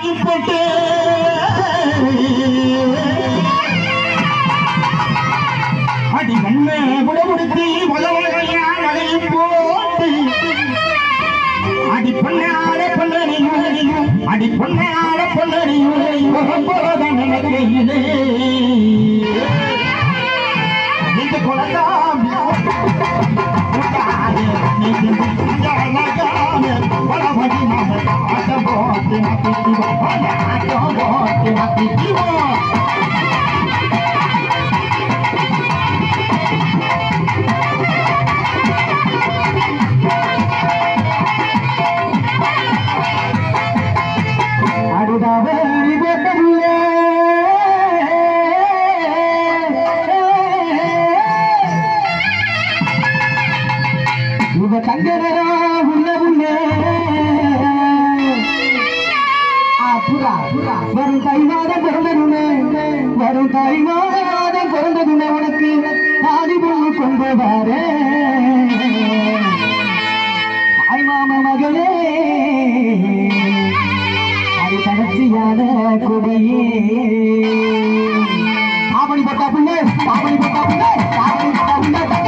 மாலையும் போட்டு அடி மண்ண குடமுடுத்தி முதலையா மலையும் போட்டு அடி பொண்ணால பொன்னணியும் அடி பொண்ணால பொன்னணியும் போதன் கையிலே இந்த குலதாம் அடுதாவரி போட்டமுள்ளே இவ தங்கடரா உள்ள உள்ள புறா புறா வரும் தை மாதம் பிறந்ததுமே வரும் தை மாதம் பிறந்ததுமே உனக்கு ஆடி பொண்ணு கொண்டு வாரே தாய் மாமா மகளே அது தளர்ச்சியான கொடியே ஆவணி பட்டா புண்ணே ஆவணி பட்டா புண்ணே ஆவணி பட்டா புண்ணே